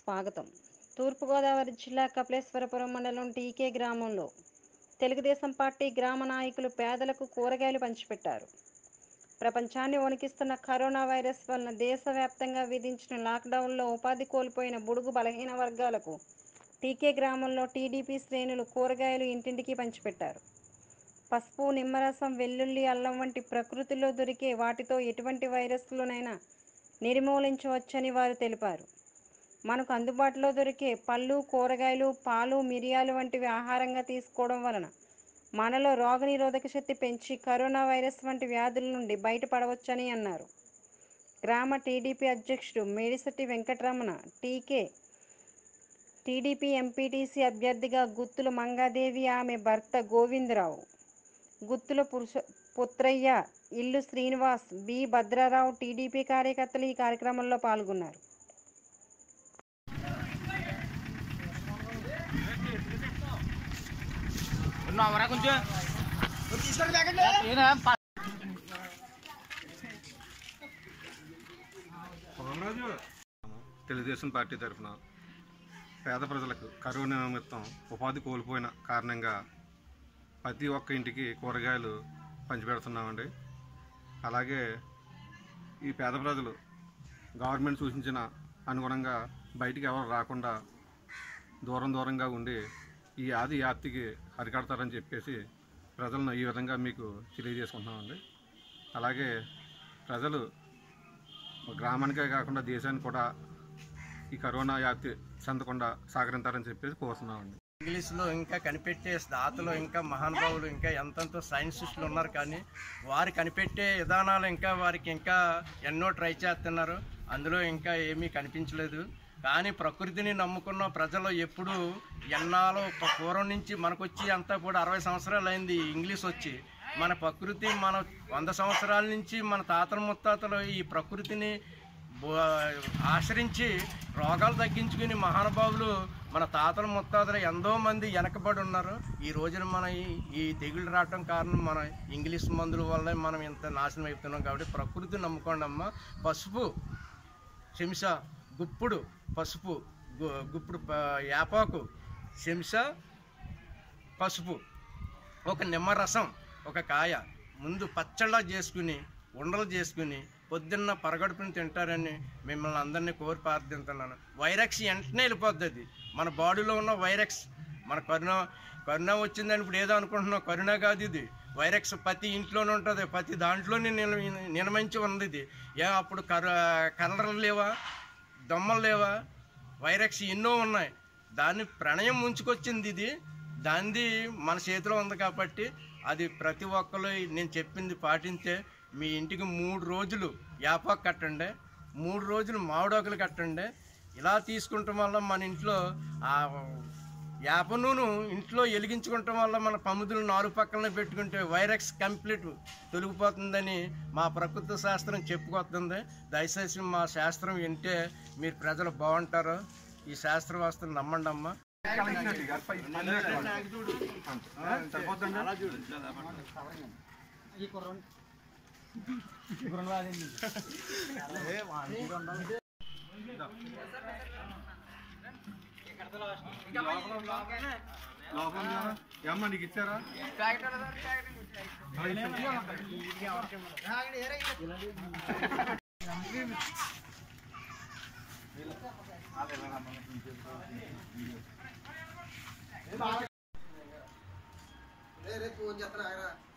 స్వాగతం తూర్పుగోదావరి జిల్లా కపిలేశ్వరపురం మండలం టీకే గ్రామంలో తెలుగుదేశం పార్టీ గ్రామ నాయకులు పేదలకు కూరగాయలు పంచిపెట్టారు ప్రపంచాన్ని వణికిస్తున్న కరోనా వైరస్ వలన దేశవ్యాప్తంగా విధించిన లాక్డౌన్లో ఉపాధి కోల్పోయిన బుడుగు బలహీన వర్గాలకు టీకే గ్రామంలో టీడీపీ శ్రేణులు కూరగాయలు ఇంటింటికి పంచిపెట్టారు పసుపు నిమ్మరసం వెల్లుల్లి అల్లం వంటి ప్రకృతిలో దొరికే వాటితో ఎటువంటి వైరస్లనైనా నిర్మూలించవచ్చని వారు తెలిపారు మనకు అందుబాటులో దొరికే పళ్ళు కూరగాయలు పాలు మిరియాలు వంటివి ఆహారంగా తీసుకోవడం వలన మనలో రోగనిరోధక శక్తి పెంచి కరోనా వైరస్ వంటి వ్యాధుల నుండి బయటపడవచ్చని అన్నారు గ్రామ టీడీపీ అధ్యక్షుడు Medisetti Venkataramana TK TDP MPTC అభ్యర్థిగా గుత్తుల మంగాదేవి ఆమె భర్త గోవిందరావు గుత్తుల పురుష పుత్రయ్య ఇల్లు శ్రీనివాస్ బి భద్రారావు టీడీపీ కార్యకర్తలు ఈ కార్యక్రమంలో పాల్గొన్నారు ఉన్నావరా కొంచెం ఏనా ప- తెలుగుదేశం పార్టీ తరఫున పేద ప్రజలకు కరోనా నిమిత్తం ఉపాధి కోల్పోయిన కారణంగా ప్రతి ఒక్క ఇంటికి కూరగాయలు పంచిపెడుతున్నామండి అలాగే ఈ పేద ప్రజలు గవర్నమెంట్ సూచించిన అనుగుణంగా బయటికి ఎవరు రాకుండా దూరం దూరంగా ఉండి ఈ ఆది వ్యాప్తికి అరికడతారని చెప్పేసి ప్రజలను ఈ విధంగా మీకు తెలియజేసుకుంటున్నామండి అలాగే ప్రజలు గ్రామానికే కాకుండా దేశానికి కూడా ఈ కరోనా వ్యాప్తి చెందకుండా సహకరించారని చెప్పేసి కోరుతున్నామండి ఇంగ్లీష్లో ఇంకా కనిపెట్టే దాతలు ఇంకా మహానుభావులు ఇంకా ఎంతెంతో సైంటిస్టులు ఉన్నారు కానీ వారు కనిపెట్టే విధానాలు ఇంకా వారికి ఇంకా ఎన్నో ట్రై చేస్తున్నారు అందులో ఇంకా ఏమీ కనిపించలేదు కానీ ప్రకృతిని నమ్ముకున్న ప్రజలు ఎప్పుడు ఎన్నాలో ప- పూర్వం నుంచి మనకొచ్చి అంతా కూడా అరవై సంవత్సరాలు అయింది ఈ ఇంగ్లీష్ వచ్చి మన ప్రకృతి మన వంద సంవత్సరాల నుంచి మన తాతల ముత్తాతలు ఈ ప్రకృతిని బో- ఆశ్రయించి రోగాలు తగ్గించుకుని మహానుభావులు మన తాతల ముత్తాతలు ఎంతో మంది వెనకబడి ఉన్నారు ఈ రోజున మన ఈ- ఈ తెగుళ్ళు రావటం కారణం మన ఇంగ్లీష్ మందుల వల్ల మనం ఇంత నాశనం అయిపోతున్నాం కాబట్టి ప్రకృతిని నమ్ముకోండి అమ్మ పసుపు చెంచ గుప్పుడు పసుపు గు- గుప్పుడు ప- యాపాకు చెంచ పసుపు ఒక నిమ్మరసం ఒక కాయ ముందు పచ్చళ్ళ చేసుకుని ఉండలు చేసుకుని పొద్దున్న పరగడుపుని తింటారని మిమ్మల్ని అందరినీ కోరి ప్రార్థిస్తున్నాను వైరక్స్ వెంటనే వెళ్ళిపోద్ది అది మన బాడీలో ఉన్న వైరక్స్ మన కరోనా కరోనా వచ్చిందని ఇప్పుడు ఏదో అనుకుంటున్నాం కరోనా కాదు ఇది వైరక్స్ ప్రతి ఇంట్లోనే ఉంటుంది ప్రతి దాంట్లోనే నిల నిలమించి ఉంది ఇది ఏ అప్పుడు కర కలర్లు లేవా దొమ్మలు లేవా వైరక్స్ ఎన్నో ఉన్నాయి దాన్ని ప్రణయం ముంచుకొచ్చింది ఇది దానిది మన చేతిలో ఉంది కాబట్టి అది ప్రతి ఒక్కరు నేను చెప్పింది పాటించే మీ ఇంటికి మూడు రోజులు యాపాకు కట్టండి మూడు రోజులు మామిడాకులు కట్టండి ఇలా తీసుకుంటాం వల్ల మన ఇంట్లో ఆ యాప నూనె ఇంట్లో వెలిగించుకోవటం వల్ల మన పముదులు నాలుగు పక్కలనే పెట్టుకుంటే వైరక్స్ కంప్లీట్ తొలగిపోతుందని మా ప్రకృతి శాస్త్రం చెప్పుకొస్తుంది దయచేసి మా శాస్త్రం వింటే మీరు ప్రజలు బాగుంటారు ఈ శాస్త్రవాస్త్రం నమ్మండి అమ్మా ఏమ్మా నీకు ఇచ్చారా రేపు ఫోన్ చేస్తాను